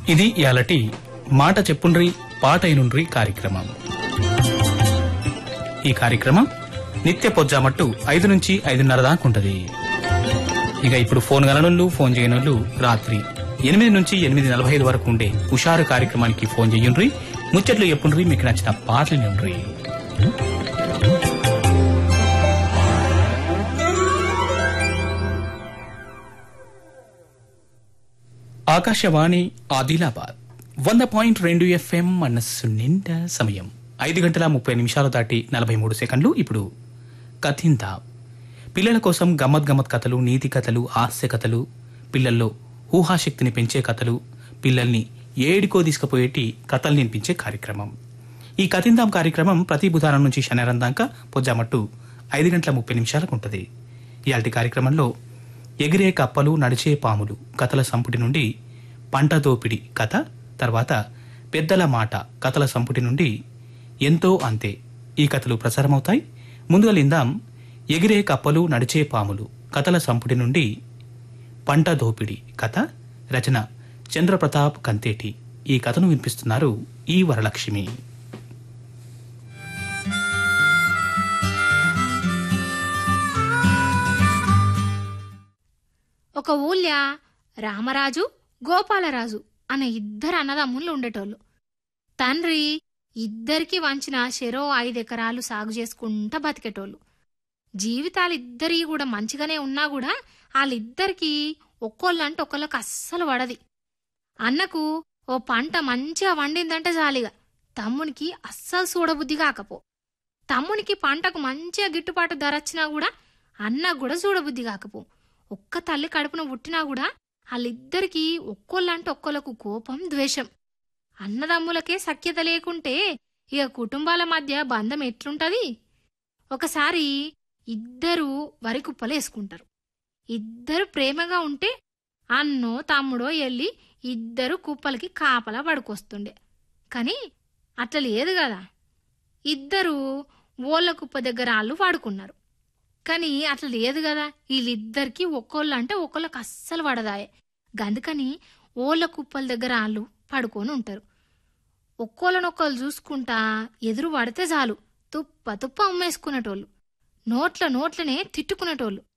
ఇది ఇయాలటి మాట చెప్పుండ్రి పాట అయినుండ్రి కార్యక్రమం ఈ కార్యక్రమం నిత్య పొజ్జామట్టు ఐదు నుంచి ఐదున్నర దాకా ఉంటది ఇక ఇప్పుడు ఫోన్ గలనోళ్ళు ఫోన్ చేయనోళ్ళు రాత్రి ఎనిమిది నుంచి ఎనిమిది నలభై ఐదు వరకు ఉండే హుషారు కార్యక్రమానికి ఫోన్ చేయండ్రి ముచ్చట్లు చెప్పుండ్రి మీకు నచ్చిన పాటలు ఉండ్రి ఆకాశవాణి ఆదిలాబాద్ వంద పాయింట్ రెండు ఎఫ్ఎం మనస్సు నిండా సమయం ఐదు గంటల ముప్పై నిమిషాలు దాటి నలభై మూడు సెకండ్లు ఇప్పుడు కథిందా పిల్లల కోసం గమ్మత్ గమ్మత్ కథలు నీతి కథలు హాస్య కథలు పిల్లల్లో ఊహాశక్తిని పెంచే కథలు పిల్లల్ని ఏడికో తీసుకుపోయేటి కథలు వినిపించే కార్యక్రమం ఈ కథిందాం కార్యక్రమం ప్రతి బుధవారం నుంచి శనివారం దాకా పొజ్జామట్టు ఐదు గంటల ముప్పై నిమిషాలకు ఉంటుంది ఇయాల్టి కార్యక్రమంలో ఎగిరే కప్పలు నడిచే పాములు కథల సంపుటి నుండి పంట దోపిడి కథ తర్వాత పెద్దల మాట కథల సంపుటి నుండి ఎంతో అంతే ఈ కథలు ప్రసారమవుతాయి ముందుగా లిందాం ఎగిరే కప్పలు నడిచే పాములు కథల సంపుటి నుండి పంట దోపిడి కథ రచన చంద్రప్రతాప్ కంతేటి ఈ కథను వినిపిస్తున్నారు ఈ వరలక్ష్మి ఒక ఊళ్ళ రామరాజు గోపాలరాజు అనే ఇద్దరు అన్నదమ్ముళ్ళు ఉండేటోళ్ళు తండ్రి ఇద్దరికి వంచిన చెరో ఐదెకరాలు సాగు చేసుకుంటా బతికేటోళ్ళు జీవితాలు ఇద్దరి కూడా మంచిగానే ఉన్నా కూడా వాళ్ళిద్దరికి ఒక్కోళ్ళంటే ఒకళ్ళకి అస్సలు పడది అన్నకు ఓ పంట మంచిగా వండిందంటే జాలిగా తమ్మునికి అస్సలు చూడబుద్ధి కాకపో తమ్మునికి పంటకు మంచిగా గిట్టుబాటు ధర వచ్చినా కూడా అన్నకు కూడా చూడబుద్ధి కాకపో ఒక్క తల్లి కడుపున పుట్టినా కూడా వాళ్ళిద్దరికీ ఒక్కోళ్ళంటే ఒక్కోళ్ళకు కోపం ద్వేషం అన్నదమ్ములకే సఖ్యత లేకుంటే ఇక కుటుంబాల మధ్య బంధం ఎట్లుంటది ఒకసారి ఇద్దరు వరి కుప్పలు వేసుకుంటారు ఇద్దరు ప్రేమగా ఉంటే అన్నో తమ్ముడో ఎల్లి ఇద్దరు కుప్పలకి కాపలా పడుకొస్తుండే కానీ అట్లా లేదు కదా ఇద్దరు ఓళ్ళ కుప్ప దగ్గర వాళ్ళు వాడుకున్నారు కానీ అట్లా లేదు కదా వీళ్ళిద్దరికి ఒక్కోళ్ళు అంటే ఒక్కోళ్ళకి అస్సలు పడదాయే గందుకని ఓళ్ళ కుప్పల దగ్గర వాళ్ళు పడుకొని ఉంటారు ఒక్కోళ్ళనొక్కళ్ళు చూసుకుంటా ఎదురు పడితే చాలు తుప్ప తుప్ప అమ్మేసుకునేటోళ్ళు నోట్ల నోట్లనే తిట్టుకునేటోళ్ళు